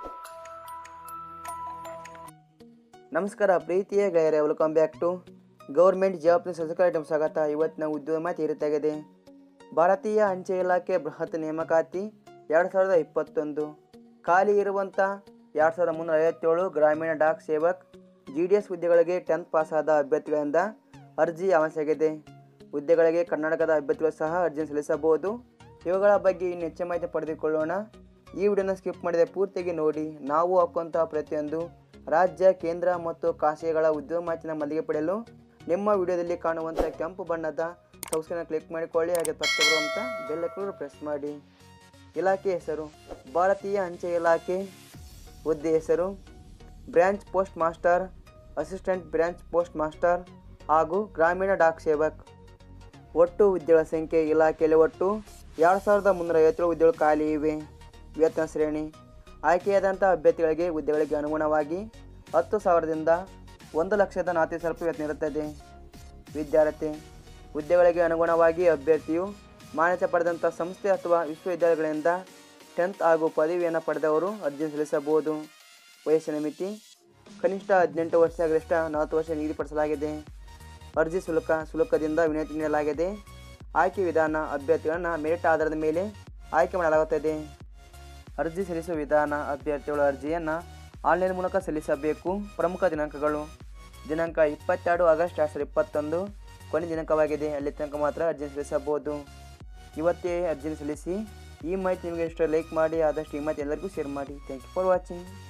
ನಮಸ್ಕಾರ ಪ್ರೀತಿಯ ಗೆಳೆಯರೆ ವೆಲ್ಕಮ್ ಬ್ಯಾಕ್ ಟು ಗೌರ್ಮೆಂಟ್ ಜಾಬ್ನ ಸಬ್ಸ್ಕ್ರೈಬ್ ಐಟಮ್ ಸ್ವಾಗತ ಇವತ್ತಿನ ಉದ್ಯೋಗ ಮಾಹಿತಿ ಇರುತ್ತಾಗಿದೆ ಭಾರತೀಯ ಅಂಚೆ ಇಲಾಖೆ ಬೃಹತ್ ನೇಮಕಾತಿ ಎರಡು ಸಾವಿರದ ಇಪ್ಪತ್ತೊಂದು ಖಾಲಿ ಇರುವಂಥ ಎರಡು ಸಾವಿರದ ಮುನ್ನೂರ ಐವತ್ತೇಳು ಗ್ರಾಮೀಣ Dak Sevak G D S ಹುದ್ದೆಗಳಿಗೆ ಟೆಂತ್ ಪಾಸಾದ ಅಭ್ಯರ್ಥಿಗಳಿಂದ ಅರ್ಜಿ ಅವಶ್ಯಕತೆ ಹುದ್ದೆಗಳಿಗೆ ಕರ್ನಾಟಕದ ಅಭ್ಯರ್ಥಿಗಳು ಸಹ ಅರ್ಜಿ ಸಲ್ಲಿಸಬಹುದು ಇವುಗಳ ಬಗ್ಗೆ ಇನ್ನು ಹೆಚ್ಚಿನ ಮಾಹಿತಿ ಪಡೆದುಕೊಳ್ಳೋಣ ಈ ವಿಡಿಯೋನ ಸ್ಕಿಪ್ ಮಾಡಿದೆ ಪೂರ್ತಿಯಾಗಿ ನೋಡಿ ನಾವು ಹಾಕುವಂತಹ ಪ್ರತಿಯೊಂದು ರಾಜ್ಯ ಕೇಂದ್ರ ಮತ್ತು ಖಾಸಗಿಗಳ ಉದ್ಯೋಗ ಮಾಹಿತಿನ ಮಲ್ಲಿಗೆ ಪಡೆಯಲು ನಿಮ್ಮ ವಿಡಿಯೋದಲ್ಲಿ ಕಾಣುವಂಥ ಕೆಂಪು ಬಣ್ಣದ ಸಬ್ಸ್ಕ್ರೈಬ್ನ ಕ್ಲಿಕ್ ಮಾಡಿಕೊಳ್ಳಿ ಹಾಗೆ ಪಕ್ಕ ಬರುವಂಥ ಬೆಲ್ಲಕ್ಕೂ ಪ್ರೆಸ್ ಮಾಡಿ ಇಲಾಖೆ ಹೆಸರು ಭಾರತೀಯ ಅಂಚೆ ಇಲಾಖೆ ಹುದ್ದೆ ಹೆಸರು branch post master assistant branch post master ಹಾಗೂ ಗ್ರಾಮೀಣ ಡಾಕ್ ಸೇವಕ್ ಒಟ್ಟು ಹುದ್ದೆಗಳ ಸಂಖ್ಯೆ ಇಲಾಖೆಯಲ್ಲಿ ಒಟ್ಟು ಎರಡು ಸಾವಿರದ ಮುನ್ನೂರ ಐವತ್ತೇಳು ಹುದ್ದೆಗಳು ಖಾಲಿ ಇವೆ ವೇತನ ಶ್ರೇಣಿ ಆಯ್ಕೆಯಾದಂಥ ಅಭ್ಯರ್ಥಿಗಳಿಗೆ ಹುದ್ದೆಗಳಿಗೆ ಅನುಗುಣವಾಗಿ ಹತ್ತು ಸಾವಿರದಿಂದ ಒಂದು ಲಕ್ಷದ ನಾಲ್ಕು ಸಾವಿರ ರೂಪಾಯಿ ವೇತನ ಇರುತ್ತದೆ ವಿದ್ಯಾರ್ಥಿ ಹುದ್ದೆಗಳಿಗೆ ಅನುಗುಣವಾಗಿ ಅಭ್ಯರ್ಥಿಯು ಮಾನ್ಯತೆ ಪಡೆದಂಥ ಸಂಸ್ಥೆ ಅಥವಾ ವಿಶ್ವವಿದ್ಯಾಲಯಗಳಿಂದ ಟೆಂತ್ ಹಾಗೂ ಪದವಿಯನ್ನು ಪಡೆದವರು ಅರ್ಜಿ ಸಲ್ಲಿಸಬಹುದು ವಯಸ್ಸಿನ ಮಿತಿ ಕನಿಷ್ಠ ಹದಿನೆಂಟು ವರ್ಷ ಗರಿಷ್ಠ ನಲವತ್ತು ವರ್ಷ ನಿಗದಿಪಡಿಸಲಾಗಿದೆ ಅರ್ಜಿ ಶುಲ್ಕ ಶುಲ್ಕದಿಂದ ವಿನಂತಿ ನೀಡಲಾಗಿದೆ ಆಯ್ಕೆ ವಿಧಾನ ಅಭ್ಯರ್ಥಿಗಳನ್ನು ಮೆರಿಟ್ ಆಧಾರದ ಮೇಲೆ ಆಯ್ಕೆ ಮಾಡಲಾಗುತ್ತದೆ ಅರ್ಜಿ ಸಲ್ಲಿಸುವ ವಿಧಾನ ಅಭ್ಯರ್ಥಿಗಳು ಅರ್ಜಿಯನ್ನು ಆನ್ಲೈನ್ ಮೂಲಕ ಸಲ್ಲಿಸಬೇಕು ಪ್ರಮುಖ ದಿನಾಂಕಗಳು ದಿನಾಂಕ ಇಪ್ಪತ್ತೆರಡು ಆಗಸ್ಟ್ ಎರಡು ಸಾವಿರದ ಇಪ್ಪತ್ತೊಂದು ಕೊನೆ ದಿನಾಂಕವಾಗಿದೆ ಅಲ್ಲಿ ತನಕ ಮಾತ್ರ ಅರ್ಜಿ ಸಲ್ಲಿಸಬಹುದು ಇವತ್ತೇ ಅರ್ಜಿ ಸಲ್ಲಿಸಿ ಈ ಮಾಹಿತಿ ನಿಮಗೆ ಇಷ್ಟ ಲೈಕ್ ಮಾಡಿ ಆದಷ್ಟು ಈ ಮಾಹಿತಿ ಎಲ್ಲರಿಗೂ ಶೇರ್ ಮಾಡಿ ಥ್ಯಾಂಕ್ ಯು ಫಾರ್ ವಾಚಿಂಗ್